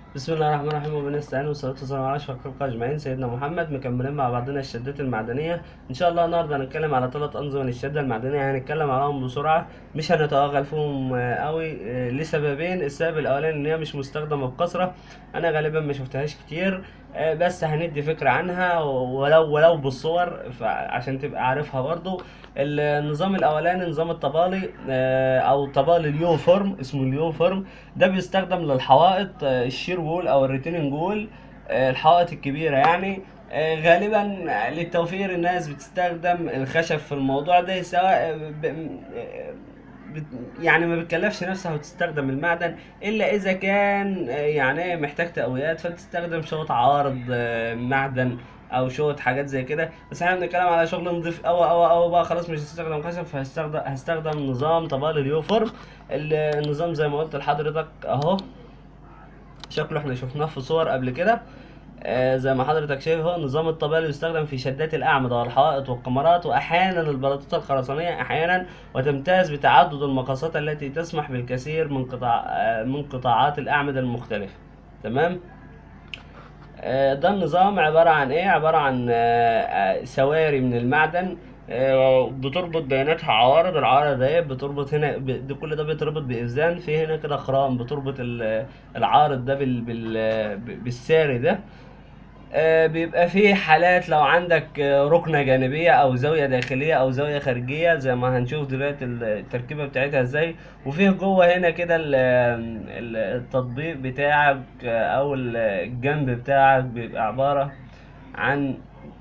بسم الله الرحمن الرحيم وبنستعين والصلاة والسلام على أشرف الخلق أجمعين سيدنا محمد مكملين مع بعضنا الشدات المعدنية إن شاء الله النهاردة هنتكلم على ثلاث أنظمة للشدة المعدنية هنتكلم عليهم بسرعة مش هنتوغل فيهم آه، قوي آه، لسببين السبب الأولاني إن هي مش مستخدمة بكثرة أنا غالبا ما شفتهاش كتير آه، بس هندي فكرة عنها ولو ولو بالصور عشان تبقى عارفها برضو النظام الأولاني نظام الطبالي آه، أو طبالي اليو فورم اسمه اليو فورم ده بيستخدم للحوائط آه، الشير وول او الريتيننج وول آه، الحوائط الكبيره يعني آه، غالبا للتوفير الناس بتستخدم الخشب في الموضوع ده سواء ب... آه، بت- يعني ما بتكلفش نفسها وتستخدم المعدن الا اذا كان آه، يعني محتاج تقويات فتستخدم شوط عوارض آه، معدن او شوط حاجات زي كده بس احنا بنتكلم على شغل نضيف قوي قوي قوي بقى خلاص مش هستخدم خشب فهستخدم هستخدم نظام طبال اليوفورم ال- النظام زي ما قلت لحضرتك اهو شكله احنا شفناه في صور قبل كده آه زي ما حضرتك شايف هو نظام الطبالي يستخدم في شدات الأعمدة والحوائط والكمرات وأحيانا البلاطات الخرسانية أحيانا وتمتاز بتعدد المقاسات التي تسمح بالكثير من قطاع آه من قطاعات الأعمدة المختلفة تمام آه، ده النظام عبارة عن ايه عبارة عن آه، آه، سواري من المعدن آه، بتربط بيناتها عوارض العوارض دي بتربط هنا ب- ده كل ده بيتربط بإذان في هنا كده خرام بتربط ال- العارض ده بال بال بالساري ده آه، بيبقى فيه حالات لو عندك آه، ركنة جانبية أو زاوية داخلية أو زاوية خارجية زي ما هنشوف دلوقتي ال- التركيبة بتاعتها ازاي وفيه جوه هنا كده ال- ال- التطبيق بتاعك آه، أو ال- الجنب بتاعك بيبقى عبارة عن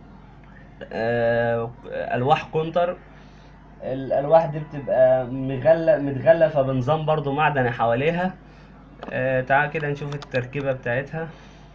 آه، ألواح كونتر الألواح دي بتبقى مغلة متغلفة بنظام برضو معدني حواليها آه، تعال كده نشوف التركيبة بتاعتها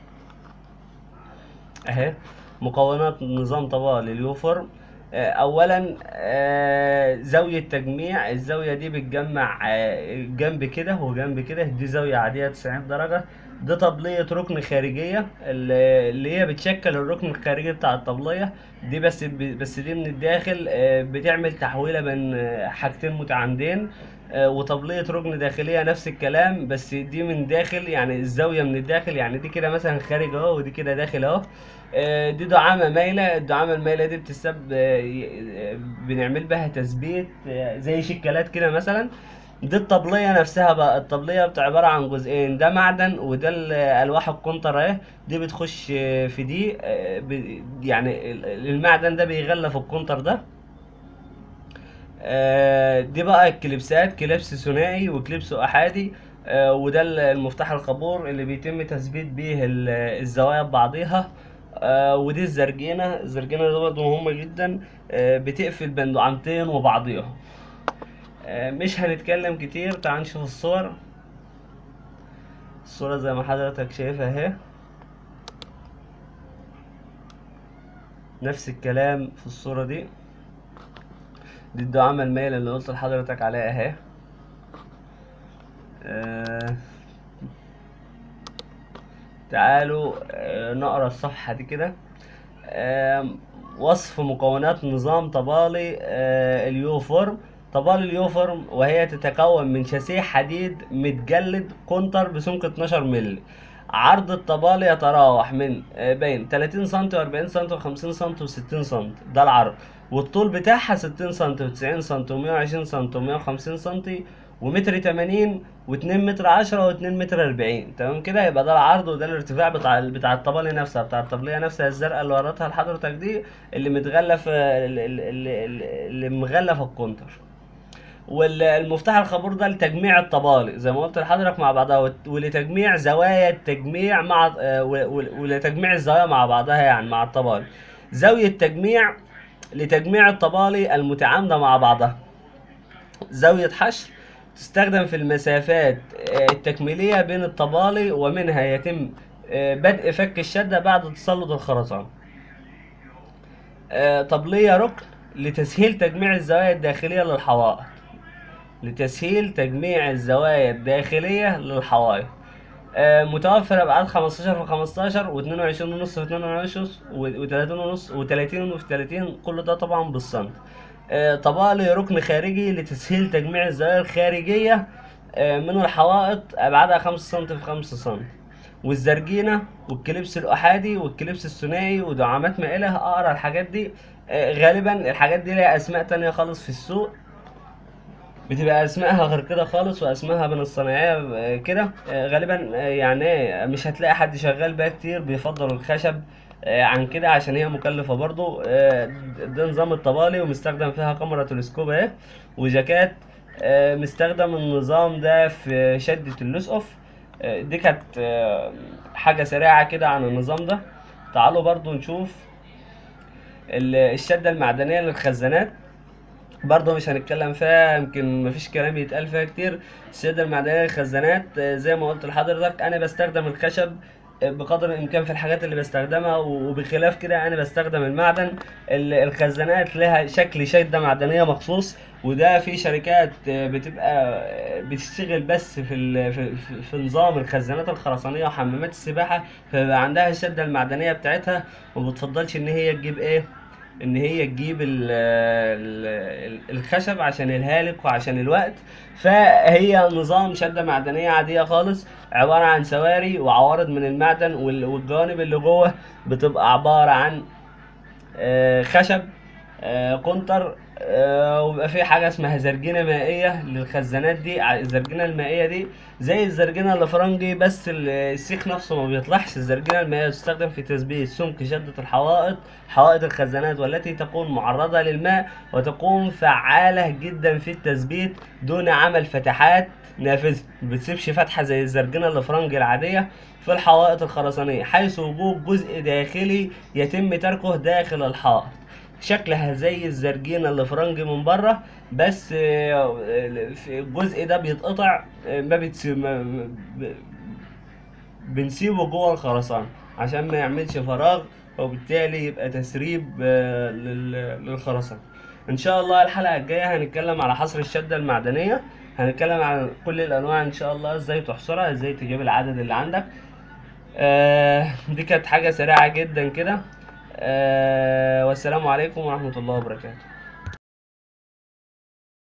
اهي مكونات نظام طبقة لليوفورم آه، اولا آه، زاوية تجميع الزاوية دي بتجمع آه، جنب كده وجنب كده دي زاوية عادية 90 درجة دي طبلية ركن خارجية اللي اللي هي بتشكل الركن الخارجي بتاع الطبلية دي بس بس دي من الداخل آه، بتعمل تحويلة بين آه، حاجتين متعامدين آه، وطبلية ركن داخلية نفس الكلام بس دي من داخل يعني الزاوية من الداخل يعني دي كده مثلا خارج اهو ودي كده داخل اهو آه، دي دعامة مايلة الدعامة المايلة دي بتسب آه، ي- آه، بنعمل بها تثبيت آه، زي شكلات كده مثلا دي الطبلية نفسها بقى الطبلية بتبقى عبارة عن جزئين ده معدن وده ال- ألواح الكونتر اهي دي بتخش آه، في دي آه، ب- يعني ال- المعدن ده بيغلف الكونتر ده آه، دي بقى الكليبسات كليبس ثنائي وكليبس احادي آه، وده ال- المفتاح الخابور اللي بيتم تثبيت بيه ال- الزوايا ببعضيها آه، ودي الزرجينة الزرجينة دي برضه مهمة جدا آه، بتقفل بين دعامتين وبعضيهم آه، مش هنتكلم كتير تعال نشوف الصور الصورة زي ما حضرتك شايفها اهي نفس الكلام في الصورة دي دي الدعامة المايلة اللي قلت لحضرتك عليها اهي آه، تعالوا آه، نقرا الصفحة دي كده آم، وصف مكونات نظام طبالي آه، اليوفورم طبالي اليوفورم وهي تتكون من شاسيه حديد متجلد كونتر بسمك 12 مللي عرض الطبالي يتراوح من آه، بين 30 سم و40 سم و50 سم و60 سم ده العرض والطول بتاعها 60 سم و90 سم و120 سم و150 سم ومتر 80 و2 متر 10 و2 متر 40 تمام كده يبقى ده العرض وده الارتفاع بتاع بتاع الطبالي نفسها بتاع الطبليه نفسها الزرقاء اللي وريتها لحضرتك دي اللي متغلف اللي, اللي, اللي مغلف الكونتر والمفتاح الخابور ده لتجميع الطبالي زي ما قلت لحضرتك مع بعضها وت- ولتجميع زوايا التجميع مع آه، و- و- ولتجميع الزوايا مع بعضها يعني مع الطبالي زاوية تجميع لتجميع الطبالي المتعامدة مع بعضها زاوية حشر تستخدم في المسافات آه، التكميلية بين الطبالي ومنها يتم آه، بدء فك الشدة بعد تسلط الخرسانة آه، طبلية ركن لتسهيل تجميع الزوايا الداخلية للحوائط لتسهيل تجميع الزوايا الداخلية للحوائط آه، متوفر ابعاد 15 في 15 و22 ونص في 22 و30 ونص و30 في 30 كل ده طبعا بالسنت آه، طبالي ركن خارجي لتسهيل تجميع الزوايا الخارجية آه، من الحوائط ابعادها 5 سم في 5 سم والزرجينه والكليبس الاحادي والكليبس الثنائي ودعامات مائله اقرا الحاجات دي آه، غالبا الحاجات دي ليها اسماء تانية خالص في السوق بتبقى اسمائها غير كده خالص واسمائها من الصناعيه آه، كده آه، غالبا آه، يعني مش هتلاقي حد شغال بيها كتير بيفضل الخشب آه، عن كده عشان هي مكلفه برضو آه، ده نظام الطبالي ومستخدم فيها كاميرا تلسكوب اهي وجاكات آه، مستخدم النظام ده في شدة اللوس اوف آه، دي كانت آه، حاجة سريعة كده عن النظام ده تعالوا برضو نشوف ال- الشدة المعدنية للخزانات برضه مش هنتكلم فيها يمكن مفيش كلام يتقال فيها كتير السيادة المعدنية للخزانات آه، زي ما قلت لحضرتك أنا بستخدم الخشب آه، بقدر الإمكان في الحاجات اللي بستخدمها وبخلاف كده أنا بستخدم المعدن ال- الخزانات لها شكل شدة معدنية مخصوص وده في شركات آه، بتبقى آه، بتشتغل بس في ال- في, في, في نظام الخزانات الخرسانية وحمامات السباحة فبيبقى عندها الشدة المعدنية بتاعتها وما بتفضلش إن هي تجيب إيه ان هي تجيب ال ال الخشب عشان الهالك وعشان الوقت فهي نظام شدة معدنية عادية خالص عبارة عن سواري وعوارض من المعدن وال- والجوانب اللي جوه بتبقى عبارة عن آه، خشب آه، كونتر آه، وبيبقى في حاجة اسمها زرجينة مائية للخزانات دي ع- الزرجينة المائية دي زي الزرجينة الفرنجي بس ال- السيخ نفسه ما بيطلعش الزرجينة المائية تستخدم في تثبيت سمك شدة الحوائط حوائط الخزانات والتي تكون معرضة للماء وتكون فعالة جدا في التثبيت دون عمل فتحات نافذة ما بتسيبش فتحة زي الزرجينة الفرنجي العادية في الحوائط الخرسانية حيث وجود جزء داخلي يتم تركه داخل الحائط شكلها زي الزرجينة اللي فرنجي من بره بس آه، في الجزء ده بيتقطع آه، ما بتسيب ما ب- بنسيبه جوه الخرسانة عشان ما يعملش فراغ وبالتالي يبقى تسريب آه، لل- للخرسانة ان شاء الله الحلقة الجاية هنتكلم على حصر الشدة المعدنية هنتكلم عن كل الانواع ان شاء الله ازاي تحصرها ازاي تجيب العدد اللي عندك آه دي كانت حاجة سريعة جدا كده آه والسلام عليكم ورحمة الله وبركاته